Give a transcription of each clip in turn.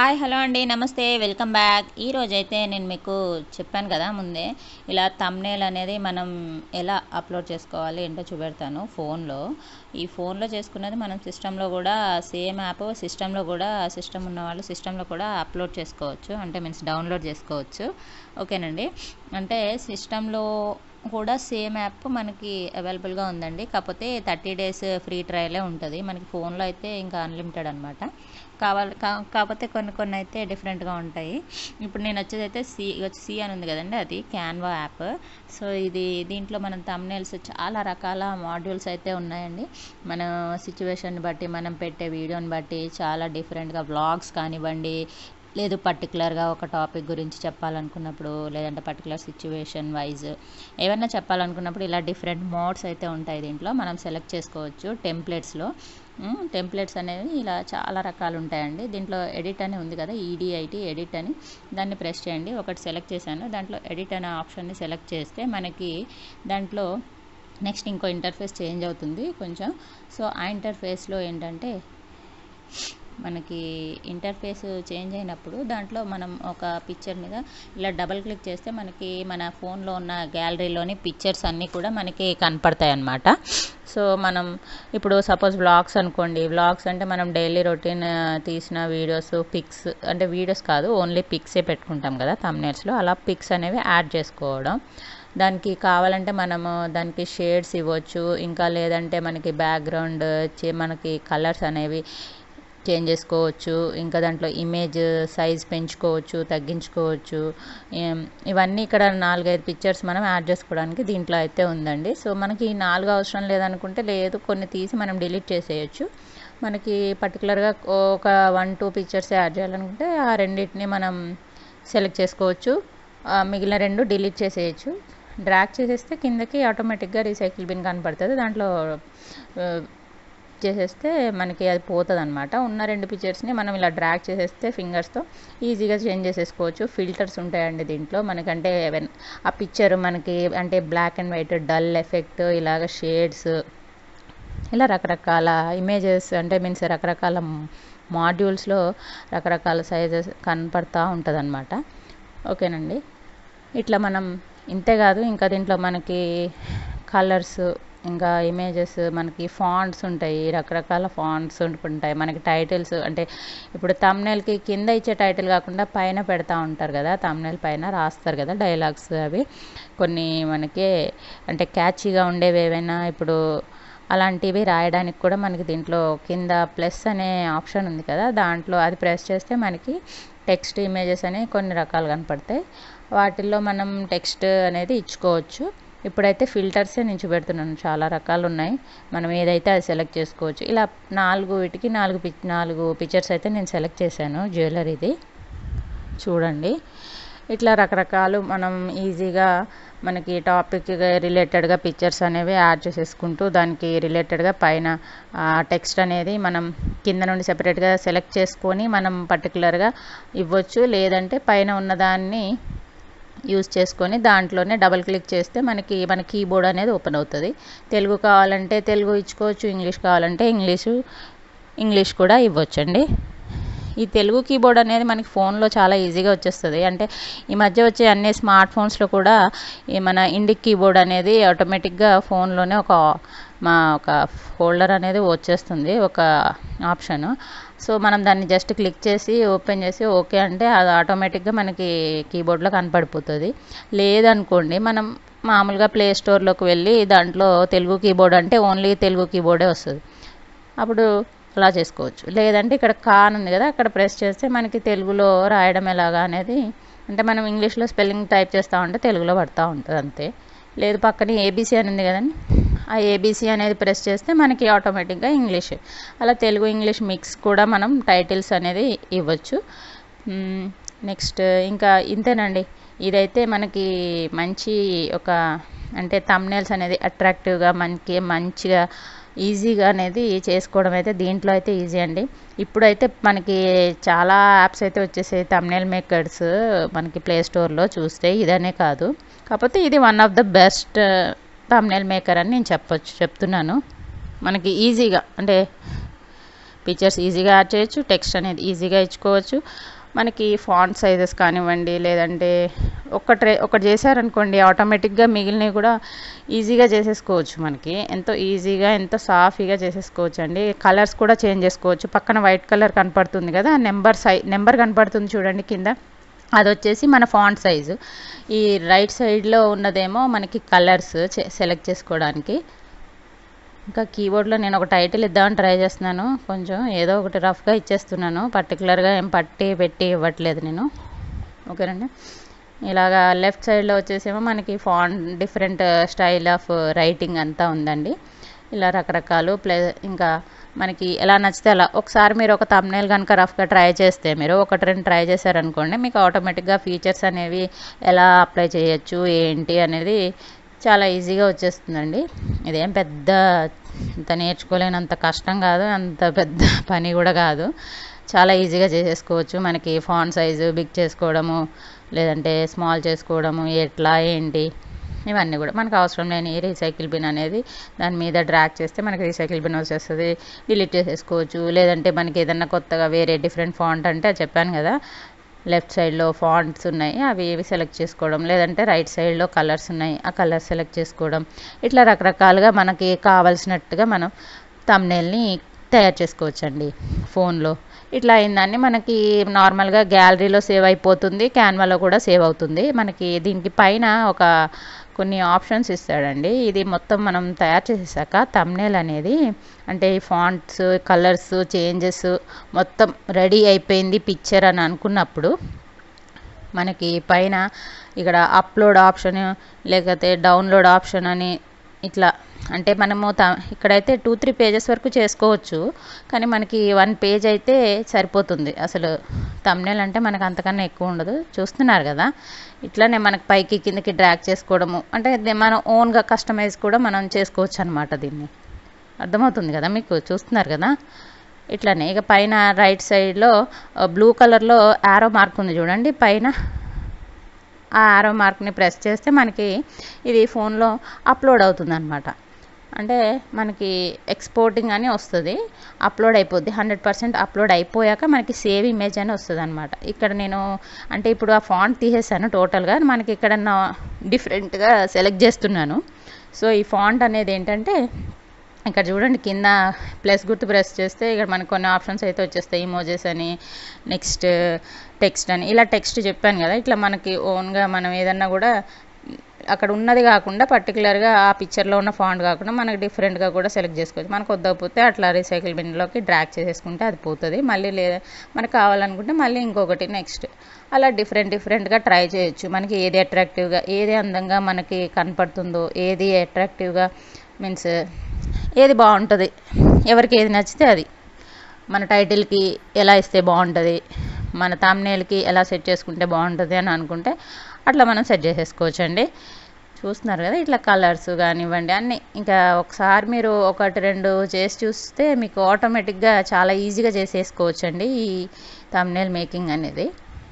hi hello అండి నమస్తే welcome back ఈ రోజైతే నేను మీకు చెప్పాను కదా ముందే ఇలా తమ్నేల్ అనేది మనం ఎలా అప్లోడ్ చేసుకోవాలి ఏంటో చూపెడతాను ఫోన్లో ఈ ఫోన్లో చేసుకున్నది మనం సిస్టంలో కూడా సేమ్ యాప్ సిస్టంలో కూడా సిస్టమ్ ఉన్న వాళ్ళు సిస్టంలో కూడా అప్లోడ్ చేసుకోవచ్చు అంటే మీన్స్ డౌన్లోడ్ చేసుకోవచ్చు ఓకేనండి అంటే సిస్టంలో కూడా సేమ్ యాప్ మనకి అవైలబుల్గా ఉందండి కాకపోతే థర్టీ డేస్ ఫ్రీ ట్రయలే ఉంటుంది మనకి ఫోన్లో అయితే ఇంకా అన్లిమిటెడ్ అనమాట కావాలి కా- కాకపోతే కొన్ని కొన్ని అయితే డిఫరెంట్గా ఉంటాయి ఇప్పుడు నేను వచ్చేది అయితే సి వచ్చి సి అని ఉంది కదండి అది క్యాన్వా యాప్ సో ఇది దీంట్లో మనం తమ్నేల్స్ చాలా రకాల మాడ్యూల్స్ అయితే ఉన్నాయండి మన సిచ్యువేషన్ బట్టి మనం పెట్టే వీడియోని బట్టి చాలా డిఫరెంట్గా వ్లాగ్స్ కానివ్వండి లేదు పర్టికులర్గా ఒక టాపిక్ గురించి చెప్పాలనుకున్నప్పుడు లేదంటే పర్టికులర్ సిచ్యువేషన్ వైజ్ ఏమైనా చెప్పాలనుకున్నప్పుడు ఇలా డిఫరెంట్ మోడ్స్ అయితే ఉంటాయి దీంట్లో మనం సెలెక్ట్ చేసుకోవచ్చు టెంప్లెట్స్లో టెంప్లెట్స్ అనేవి ఇలా చాలా రకాలు ఉంటాయండి దీంట్లో ఎడిట్ అని ఉంది కదా ఈడిఐటి ఎడిట్ అని దాన్ని ప్రెస్ చేయండి ఒకటి సెలెక్ట్ చేశాను దాంట్లో ఎడిట్ అనే ఆప్షన్ని సెలెక్ట్ చేస్తే మనకి దాంట్లో నెక్స్ట్ ఇంకో ఇంటర్ఫేస్ చేంజ్ అవుతుంది కొంచెం సో ఆ ఇంటర్ఫేస్లో ఏంటంటే మనకి ఇంటర్ఫేస్ చేంజ్ అయినప్పుడు దాంట్లో మనం ఒక పిక్చర్ మీద ఇలా డబల్ క్లిక్ చేస్తే మనకి మన ఫోన్లో ఉన్న గ్యాలరీలోని పిక్చర్స్ అన్నీ కూడా మనకి కనపడతాయి అన్నమాట సో మనం ఇప్పుడు సపోజ్ వ్లాగ్స్ అనుకోండి వ్లాగ్స్ అంటే మనం డైలీ రొటీన్ తీసిన వీడియోస్ పిక్స్ అంటే వీడియోస్ కాదు ఓన్లీ పిక్సే పెట్టుకుంటాం కదా తమ్నేల్స్లో అలా పిక్స్ అనేవి యాడ్ చేసుకోవడం దానికి కావాలంటే మనము దానికి షేడ్స్ ఇవ్వచ్చు ఇంకా లేదంటే మనకి బ్యాక్గ్రౌండ్ మనకి కలర్స్ అనేవి చేంజ్ చేసుకోవచ్చు ఇంకా దాంట్లో ఇమేజ్ సైజ్ పెంచుకోవచ్చు తగ్గించుకోవచ్చు ఏం, ఇవన్నీ ఇక్కడ నాలుగైదు పిక్చర్స్ మనం యాడ్ చేసుకోవడానికి దీంట్లో అయితే ఉందండి సో మనకి ఈ నాలుగు అవసరం లేదనుకుంటే లేదు కొన్ని తీసి మనం డిలీట్ చేసేయచ్చు మనకి పర్టికులర్గా ఒక వన్ టూ పిక్చర్స్ యాడ్ చేయాలనుకుంటే ఆ రెండింటిని మనం సెలెక్ట్ చేసుకోవచ్చు ఆ మిగిలిన రెండు డిలీట్ చేసేయచ్చు డ్రాగ్ చేసేస్తే కిందకి ఆటోమేటిక్గా రీసైకిల్ బిన్ కనపడుతుంది దాంట్లో ఆ, చేసేస్తే మనకి అది పోతుంది అనమాట ఉన్న రెండు పిక్చర్స్ని మనం ఇలా డ్రాగ్ చేసేస్తే ఫింగర్స్తో ఈజీగా చేంజ్ చేసేసుకోవచ్చు ఫిల్టర్స్ ఉంటాయండి దీంట్లో మనకంటే even ఆ పిక్చర్ మనకి అంటే black and white dull effect ఇలాగ షేడ్స్ ఇలా రకరకాల ఇమేజెస్ అంటే మీన్స్ రకరకాల మాడ్యూల్స్లో రకరకాల సైజెస్ కనపడతా ఉంటుంది అనమాట ఓకేనండి ఇట్లా మనం ఇంతే కాదు ఇంకా దీంట్లో మనకి కలర్స్ ఇంకా ఇమేజెస్ మనకి ఫాంట్స్ ఉంటాయి రకరకాల ఫాంట్స్ ఉంటాయి మనకి టైటిల్స్ అంటే ఇప్పుడు తమ్నేల్కి కింద ఇచ్చే టైటిల్ కాకుండా పైన పెడతా ఉంటారు కదా తమ్నేల్ పైన రాస్తారు కదా డైలాగ్స్ అవి కొన్ని మనకి అంటే క్యాచీగా ఉండేవి ఏవైనా ఇప్పుడు అలాంటివి రాయడానికి కూడా మనకి దీంట్లో కింద ప్లస్ అనే ఆప్షన్ ఉంది కదా దాంట్లో అది ప్రెస్ చేస్తే మనకి టెక్స్ట్ ఇమేజెస్ అనేవి కొన్ని రకాలు కనపడతాయి వాటిల్లో మనం టెక్స్ట్ అనేది ఇచ్చుకోవచ్చు ఇప్పుడైతే ఫిల్టర్సే నేను చూపెడుతున్నాను చాలా రకాలు ఉన్నాయి మనం ఏదైతే అది సెలెక్ట్ చేసుకోవచ్చు ఇలా నాలుగు వీటికి నాలుగు పిక్ నాలుగు పిక్చర్స్ అయితే నేను సెలెక్ట్ చేశాను జ్యువెలరీది చూడండి ఇట్లా రకరకాలు మనం ఈజీగా మనకి టాపిక్ రిలేటెడ్గా పిక్చర్స్ అనేవి యాడ్ చేసేసుకుంటూ దానికి రిలేటెడ్గా పైన టెక్స్ట్ అనేది మనం కింద నుండి సెపరేట్గా సెలెక్ట్ చేసుకొని మనం పర్టికులర్గా ఇవ్వచ్చు లేదంటే పైన ఉన్నదాన్ని యూస్ చేసుకొని దాంట్లోనే డబల్ క్లిక్ చేస్తే మనకి మన కీబోర్డ్ అనేది ఓపెన్ అవుతుంది తెలుగు కావాలంటే తెలుగు ఇచ్చుకోవచ్చు ఇంగ్లీష్ కావాలంటే ఇంగ్లీషు ఇంగ్లీష్ కూడా ఇవ్వచ్చండి ఈ తెలుగు కీబోర్డ్ అనేది మనకి ఫోన్లో చాలా ఈజీగా వచ్చేస్తుంది అంటే ఈ మధ్య వచ్చే అన్ని స్మార్ట్ ఫోన్స్లో కూడా ఈ మన ఇండిక్ కీబోర్డ్ అనేది ఆటోమేటిక్గా ఫోన్లోనే ఒక మా ఒక హోల్డర్ అనేది వచ్చేస్తుంది ఒక ఆప్షన్ సో మనం దాన్ని జస్ట్ క్లిక్ చేసి ఓపెన్ చేసి ఓకే అంటే అది ఆటోమేటిక్గా మనకి కీబోర్డ్లో కనపడిపోతుంది లేదనుకోండి మనం మామూలుగా ప్లే స్టోర్లోకి వెళ్ళి దాంట్లో తెలుగు కీబోర్డ్ అంటే ఓన్లీ తెలుగు కీబోర్డే వస్తుంది అప్పుడు అలా చేసుకోవచ్చు లేదంటే ఇక్కడ కాన్ ఉంది కదా అక్కడ ప్రెస్ చేస్తే మనకి తెలుగులో రాయడం ఎలాగా అనేది అంటే మనం ఇంగ్లీష్లో స్పెల్లింగ్ టైప్ చేస్తూ ఉంటే తెలుగులో పడుతూ ఉంటుంది అంతే లేదు పక్కన ఏబీసీ అని ఉంది కదండి ఆ ఏబీసీ అనేది ప్రెస్ చేస్తే మనకి ఆటోమేటిక్గా ఇంగ్లీష్ అలా తెలుగు ఇంగ్లీష్ మిక్స్ కూడా మనం టైటిల్స్ అనేది ఇవ్వచ్చు నెక్స్ట్ ఇంకా ఇంతేనండి ఇదైతే మనకి మంచి ఒక అంటే తమ్నేల్స్ అనేది అట్రాక్టివ్గా మనకి మంచిగా ఈజీగా అనేది చేసుకోవడం అయితే దీంట్లో అయితే ఈజీ అండి ఇప్పుడైతే మనకి చాలా యాప్స్ అయితే వచ్చేసాయి తమ్నేల్ మేకర్స్ మనకి ప్లే స్టోర్లో చూస్తే ఇదనే కాదు కాకపోతే ఇది one of the best thumbnail maker అని నేను చెప్పొచ్చు చెప్తున్నాను మనకి ఈజీగా అంటే పిక్చర్స్ ఈజీగా యాడ్ చేయొచ్చు టెక్స్ట్ అనేది ఈజీగా ఇచ్చుకోవచ్చు మనకి ఫాంట్ సైజెస్ కానివ్వండి లేదంటే ఒకటి ఒకటి చేశారనుకోండి ఆటోమేటిక్గా మిగిలినవి కూడా ఈజీగా చేసేసుకోవచ్చు మనకి ఎంతో ఈజీగా ఎంతో సాఫీగా చేసేసుకోవచ్చు అండి కలర్స్ కూడా చేంజ్ చేసుకోవచ్చు పక్కన వైట్ కలర్ కనపడుతుంది కదా నెంబర్ సై నెంబర్ కనపడుతుంది చూడండి కింద అది వచ్చేసి మన ఫాంట్ సైజు ఈ రైట్ సైడ్లో ఉన్నదేమో మనకి కలర్స్ సెలెక్ట్ చేసుకోవడానికి ఇంకా కీబోర్డ్లో నేను ఒక టైటిల్ ఇద్దామని ట్రై చేస్తున్నాను కొంచెం ఏదో ఒకటి రఫ్గా ఇచ్చేస్తున్నాను పర్టికులర్గా ఏం పట్టి పెట్టి ఇవ్వట్లేదు నేను ఓకేనండి ఇలాగా లెఫ్ట్ సైడ్లో వచ్చేసేమో మనకి font different style of writing అంతా ఉందండి ఇలా రకరకాలు ప్లే ఇంకా మనకి ఎలా నచ్చితే అలా ఒకసారి మీరు ఒక తమ్నేల్ కనుక రఫ్గా ట్రై చేస్తే మీరు ఒకటి రెండు ట్రై చేశారనుకోండి మీకు ఆటోమేటిక్గా ఫీచర్స్ అనేవి ఎలా అప్లై చేయొచ్చు ఏంటి అనేది చాలా ఈజీగా వచ్చేస్తుందండి ఇదేం పెద్ద ఇంత నేర్చుకోలేనంత కష్టం కాదు అంత పెద్ద పని కూడా కాదు చాలా ఈజీగా చేసేసుకోవచ్చు మనకి ఫాంట్ సైజు బిగ్ చేసుకోవడము లేదంటే స్మాల్ చేసుకోవడము ఎట్లా ఏంటి ఇవన్నీ కూడా మనకు అవసరం లేని రీసైకిల్ బిన్ అనేది దాని మీద డ్రాక్ చేస్తే మనకి రీసైకిల్ బిన్ వచ్చేస్తుంది డిలీట్ చేసేసుకోవచ్చు లేదంటే మనకి ఏదన్నా కొత్తగా వేరే డిఫరెంట్ ఫాంట్ అంటే అది చెప్పాను కదా లెఫ్ట్ సైడ్లో ఫాంట్స్ ఉన్నాయి అవి ఏవి సెలెక్ట్ చేసుకోవడం లేదంటే రైట్ సైడ్లో కలర్స్ ఉన్నాయి ఆ కలర్స్ సెలెక్ట్ చేసుకోవడం ఇట్లా రకరకాలుగా మనకి కావలసినట్టుగా మనం తమ్నేల్ని తయారు చేసుకోవచ్చండి ఫోన్లో ఇట్లా అయిందాన్ని మనకి నార్మల్గా గ్యాలరీలో సేవ్ అయిపోతుంది క్యాన్వాలో కూడా సేవ్ అవుతుంది మనకి దీనికి పైన ఒక కొన్ని ఆప్షన్స్ ఇస్తాడండి ఇది మొత్తం మనం తయారు చేసేసాక తమ్నేల్ అనేది అంటే ఈ ఫాంట్స్ కలర్స్ చేంజెస్ మొత్తం రెడీ అయిపోయింది పిక్చర్ అని అనుకున్నప్పుడు మనకి పైన ఇక్కడ అప్లోడ్ ఆప్షన్ లేకపోతే డౌన్లోడ్ ఆప్షన్ అని ఇట్లా అంటే మనము త ఇక్కడైతే టూ త్రీ పేజెస్ వరకు చేసుకోవచ్చు కానీ మనకి వన్ పేజ్ అయితే సరిపోతుంది అసలు తమ్నేల్ అంటే మనకు అంతకన్నా ఎక్కువ ఉండదు చూస్తున్నారు కదా ఇట్లానే మనకి పైకి కిందకి డ్రాగ్ చేసుకోవడము అంటే ఇది మనం ఓన్గా కస్టమైజ్ కూడా మనం చేసుకోవచ్చు అనమాట దీన్ని అర్థమవుతుంది కదా మీకు చూస్తున్నారు కదా ఇట్లానే ఇక పైన రైట్ సైడ్లో బ్లూ కలర్లో యారో మార్క్ ఉంది చూడండి పైన ఆ యారో మార్క్ని ప్రెస్ చేస్తే మనకి ఇది ఫోన్లో అప్లోడ్ అవుతుంది అనమాట అంటే మనకి ఎక్స్పోర్టింగ్ అని వస్తుంది అప్లోడ్ అయిపోద్ది హండ్రెడ్ పర్సెంట్ అప్లోడ్ అయిపోయాక మనకి సేవ్ ఇమేజ్ అని వస్తుంది అనమాట ఇక్కడ నేను అంటే ఇప్పుడు ఆ ఫాంట్ తీసేసాను టోటల్గా మనకి ఇక్కడ డిఫరెంట్గా సెలెక్ట్ చేస్తున్నాను సో ఈ ఫాంట్ అనేది ఏంటంటే ఇక్కడ చూడండి కింద ప్లస్ గుర్తు ప్రెస్ చేస్తే ఇక్కడ మనకు కొన్ని ఆప్షన్స్ అయితే వచ్చేస్తాయి ఇమోజెస్ అని నెక్స్ట్ టెక్స్ట్ అని ఇలా టెక్స్ట్ చెప్పాను కదా ఇట్లా మనకి ఓన్గా మనం ఏదన్నా కూడా అక్కడ ఉన్నది కాకుండా పర్టికులర్గా ఆ పిక్చర్లో ఉన్న ఫాంట్ కాకుండా మనకి డిఫరెంట్గా కూడా సెలెక్ట్ చేసుకోవచ్చు మనకు వద్దకపోతే అట్లా రీసైకిల్ బిన్లోకి డ్రాక్ చేసేసుకుంటే అది పోతుంది మళ్ళీ లేదా మనకు కావాలనుకుంటే మళ్ళీ ఇంకొకటి నెక్స్ట్ అలా డిఫరెంట్ డిఫరెంట్గా ట్రై చేయొచ్చు మనకి ఏది అట్రాక్టివ్గా ఏది అందంగా మనకి కనపడుతుందో ఏది అట్రాక్టివ్గా మీన్స్ ఏది బాగుంటుంది ఎవరికి ఏది నచ్చితే అది మన టైటిల్కి ఎలా ఇస్తే బాగుంటుంది మన తామ్నేల్కి ఎలా సెట్ చేసుకుంటే బాగుంటుంది అని అనుకుంటే అట్లా మనం సెట్ చేసేసుకోవచ్చు అండి చూస్తున్నారు కదా ఇట్లా కలర్స్ కానివ్వండి అన్నీ ఇంకా ఒకసారి మీరు ఒకటి రెండు చేసి చూస్తే మీకు ఆటోమేటిక్గా చాలా ఈజీగా చేసేసుకోవచ్చు అండి ఈ తమ్నేల్ మేకింగ్ అనేది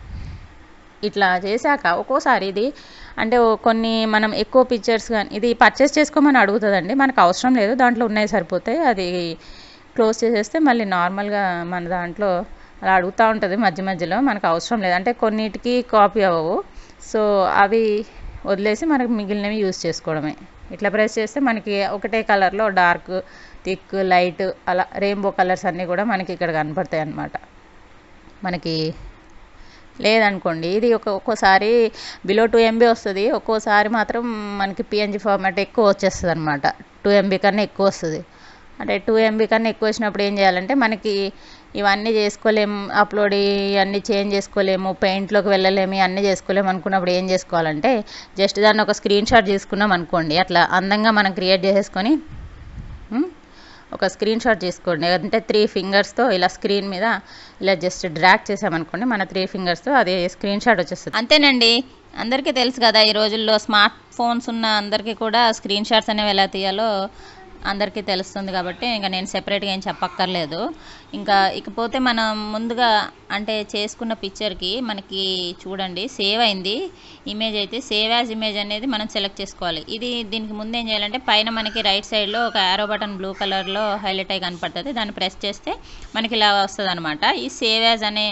ఇట్లా చేశాక ఒక్కోసారి ఇది అంటే ఓ కొన్ని మనం ఎక్కువ పిక్చర్స్ కానీ ఇది పర్చేస్ చేసుకోమని అడుగుతుందండి మనకు అవసరం లేదు దాంట్లో ఉన్నాయి సరిపోతాయి అది క్లోజ్ చేసేస్తే మళ్ళీ నార్మల్గా మన దాంట్లో అలా అడుగుతూ ఉంటుంది మధ్య మధ్యలో మనకు అవసరం లేదు అంటే కొన్నిటికి కాపీ అవ్వవు సో అవి వదిలేసి మనకు మిగిలినవి యూస్ చేసుకోవడమే ఇట్లా ప్రెస్ చేస్తే మనకి ఒకటే కలర్లో డార్క్ థిక్ లైట్ అలా రెయిన్బో కలర్స్ అన్నీ కూడా మనకి ఇక్కడ కనపడతాయి అన్నమాట మనకి లేదనుకోండి ఇది ఒక ఒక్కోసారి బిలో టూ ఎంబీ వస్తుంది ఒక్కోసారి మాత్రం మనకి పిఎన్జి ఫార్మాట్ ఎక్కువ వచ్చేస్తుంది అనమాట టూ ఎంబీ కన్నా ఎక్కువ వస్తుంది అంటే టూ ఎంబీ కన్నా ఎక్కువ వచ్చినప్పుడు ఏం చేయాలంటే మనకి ఇవన్నీ చేసుకోలేము అప్లోడ్ ఇవన్నీ చేంజ్ చేసుకోలేము పెయింట్లోకి వెళ్ళలేము అన్నీ చేసుకోలేము అనుకున్నప్పుడు ఏం చేసుకోవాలంటే జస్ట్ దాన్ని ఒక స్క్రీన్ షాట్ తీసుకున్నాం అనుకోండి అట్లా అందంగా మనం క్రియేట్ చేసేసుకొని ఉమ్, ఒక స్క్రీన్ షాట్ తీసుకోండి అంటే త్రీ ఫింగర్స్తో ఇలా స్క్రీన్ మీద ఇలా జస్ట్ డ్రాక్ చేసామనుకోండి మన త్రీ ఫింగర్స్తో అది స్క్రీన్ షాట్ వచ్చేస్తుంది అంతేనండి అందరికీ తెలుసు కదా ఈ రోజుల్లో స్మార్ట్ ఫోన్స్ ఉన్న అందరికీ కూడా స్క్రీన్ షాట్స్ అనేవి ఎలా తీయాలో అందరికీ తెలుస్తుంది కాబట్టి ఇంకా నేను సెపరేట్గా ఏం చెప్పక్కర్లేదు ఇంకా ఇకపోతే మనం ముందుగా అంటే చేసుకున్న పిక్చర్కి మనకి చూడండి సేవ్ అయింది ఇమేజ్ అయితే సేవ్ యాజ్ ఇమేజ్ అనేది మనం సెలెక్ట్ చేసుకోవాలి ఇది దీనికి ముందు ఏం చేయాలంటే పైన మనకి రైట్ సైడ్లో ఒక యారో బటన్ బ్లూ కలర్లో హైలైట్ అయి కనపడుతుంది దాన్ని ప్రెస్ చేస్తే మనకి ఇలా వస్తుంది అనమాట ఈ సేవ్ యాజ్ అనే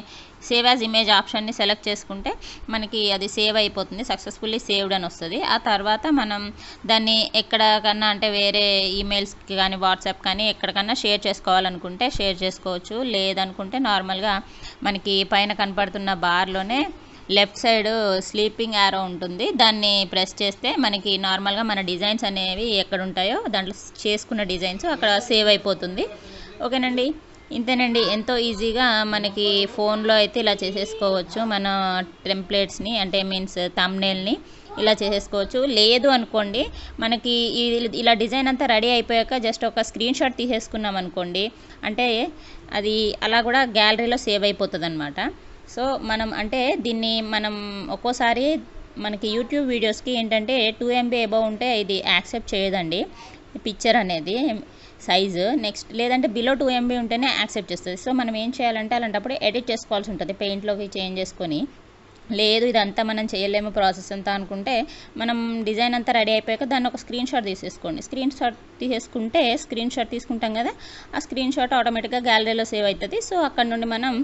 సేవ్ యాజ్ ఇమేజ్ ఆప్షన్ని సెలెక్ట్ చేసుకుంటే మనకి అది సేవ్ అయిపోతుంది సక్సెస్ఫుల్లీ సేవ్డ్ అని వస్తుంది ఆ తర్వాత మనం దాన్ని ఎక్కడికన్నా అంటే వేరే ఈమెయిల్స్కి కానీ వాట్సాప్ కానీ ఎక్కడికన్నా షేర్ చేసుకోవాలనుకుంటే షేర్ చేసుకోవచ్చు లేదనుకుంటే నార్మల్గా మనకి పైన కనపడుతున్న బార్లోనే లెఫ్ట్ సైడ్ స్లీపింగ్ యారో ఉంటుంది దాన్ని ప్రెస్ చేస్తే మనకి నార్మల్గా మన డిజైన్స్ అనేవి ఎక్కడ ఉంటాయో దాంట్లో చేసుకున్న డిజైన్స్ అక్కడ సేవ్ అయిపోతుంది ఓకేనండి ఇంతేనండి ఎంతో ఈజీగా మనకి ఫోన్లో అయితే ఇలా చేసేసుకోవచ్చు మన టెంప్లెట్స్ని అంటే మీన్స్ తమ్నేల్ని ఇలా చేసేసుకోవచ్చు లేదు అనుకోండి మనకి ఈ- ఇలా డిజైన్ అంతా రెడీ అయిపోయాక జస్ట్ ఒక స్క్రీన్ షాట్ తీసేసుకున్నాం అనుకోండి అంటే అది అలా కూడా గ్యాలరీలో సేవ్ అయిపోతుంది అనమాట సో మనం అంటే దీన్ని మనం ఒక్కోసారి మనకి యూట్యూబ్ వీడియోస్కి ఏంటంటే టూ ఎంబీ అబౌవ్ ఉంటే ఇది యాక్సెప్ట్ చేయదండి పిక్చర్ అనేది సైజు నెక్స్ట్ లేదంటే బిలో టూ ఎంబీ ఉంటేనే యాక్సెప్ట్ చేస్తుంది సో మనం ఏం చేయాలంటే అలాంటప్పుడు ఎడిట్ చేసుకోవాల్సి ఉంటుంది పెయింట్లోకి చేంజ్ చేసుకొని లేదు ఇదంతా మనం చేయలేము ప్రాసెస్ అంతా అనుకుంటే మనం డిజైన్ అంతా రెడీ అయిపోయాక దాన్ని ఒక స్క్రీన్ షాట్ తీసేసుకోండి స్క్రీన్ షాట్ తీసేసుకుంటే స్క్రీన్ షాట్ తీసుకుంటాం కదా ఆ స్క్రీన్ షాట్ ఆటోమేటిక్గా గ్యాలరీలో సేవ్ అవుతుంది సో అక్కడ నుండి మనం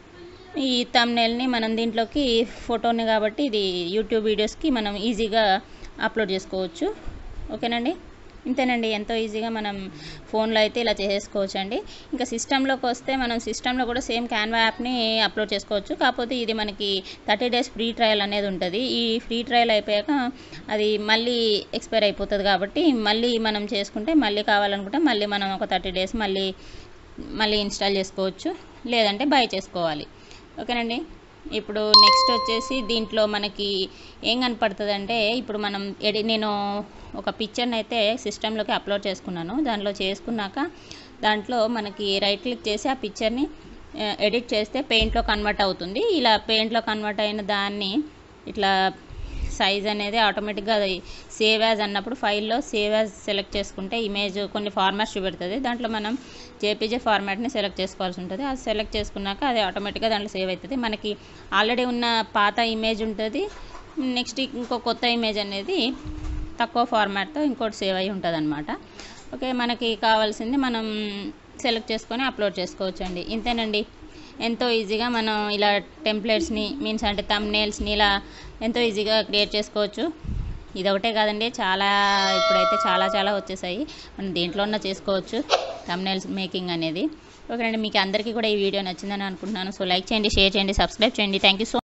ఈ తమ్నేల్ని మనం దీంట్లోకి ఫోటోని కాబట్టి ఇది యూట్యూబ్ వీడియోస్కి మనం ఈజీగా అప్లోడ్ చేసుకోవచ్చు ఓకేనండి ఇంతేనండి ఎంతో ఈజీగా మనం ఫోన్లో అయితే ఇలా చేసేసుకోవచ్చు అండి ఇంకా సిస్టంలోకి వస్తే మనం సిస్టంలో కూడా సేమ్ క్యాన్వా యాప్ని అప్లోడ్ చేసుకోవచ్చు కాకపోతే ఇది మనకి థర్టీ డేస్ ఫ్రీ ట్రయల్ అనేది ఉంటుంది ఈ ఫ్రీ ట్రయల్ అయిపోయాక అది మళ్ళీ ఎక్స్పైర్ అయిపోతుంది కాబట్టి మళ్ళీ మనం చేసుకుంటే మళ్ళీ కావాలనుకుంటే మళ్ళీ మనం ఒక థర్టీ డేస్ మళ్ళీ మళ్ళీ ఇన్స్టాల్ చేసుకోవచ్చు లేదంటే బై చేసుకోవాలి ఓకేనండి ఇప్పుడు నెక్స్ట్ వచ్చేసి దీంట్లో మనకి ఏం కనపడుతుంది అంటే ఇప్పుడు మనం ఎడి నేను ఒక పిక్చర్ని అయితే సిస్టంలోకి అప్లోడ్ చేసుకున్నాను దాంట్లో చేసుకున్నాక దాంట్లో మనకి రైట్ క్లిక్ చేసి ఆ పిక్చర్ని ఎడిట్ చేస్తే పెయింట్లో కన్వర్ట్ అవుతుంది ఇలా పెయింట్లో కన్వర్ట్ అయిన దాన్ని ఇట్లా సైజ్ అనేది ఆటోమేటిక్గా అది సేవ్ యాజ్ అన్నప్పుడు ఫైల్లో సేవ్ యాజ్ సెలెక్ట్ చేసుకుంటే ఇమేజ్ కొన్ని ఫార్మాట్స్ చూపెడుతుంది దాంట్లో మనం జేపీజే ఫార్మాట్ని సెలెక్ట్ చేసుకోవాల్సి ఉంటుంది అది సెలెక్ట్ చేసుకున్నాక అది ఆటోమేటిక్గా దాంట్లో సేవ్ అవుతుంది మనకి ఆల్రెడీ ఉన్న పాత ఇమేజ్ ఉంటుంది నెక్స్ట్ ఇంకో కొత్త ఇమేజ్ అనేది తక్కువ ఫార్మాట్తో ఇంకోటి సేవ్ అయి ఉంటుంది అనమాట ఓకే మనకి కావాల్సింది మనం సెలెక్ట్ చేసుకొని అప్లోడ్ చేసుకోవచ్చు అండి ఇంతేనండి ఎంతో ఈజీగా మనం ఇలా టెంప్లెట్స్ని మీన్స్ అంటే తమ్నేల్స్ని ఇలా ఎంతో ఈజీగా క్రియేట్ చేసుకోవచ్చు ఇది ఒకటే కాదండి చాలా ఇప్పుడైతే చాలా చాలా వచ్చేసాయి మనం దేంట్లో ఉన్న చేసుకోవచ్చు తమ్నేల్స్ మేకింగ్ అనేది ఓకేనండి మీకు అందరికీ కూడా ఈ వీడియో నచ్చిందని అనుకుంటున్నాను సో లైక్ చేయండి షేర్ చేయండి సబ్స్క్రైబ్ చేయండి థ్యాంక్ యూ సో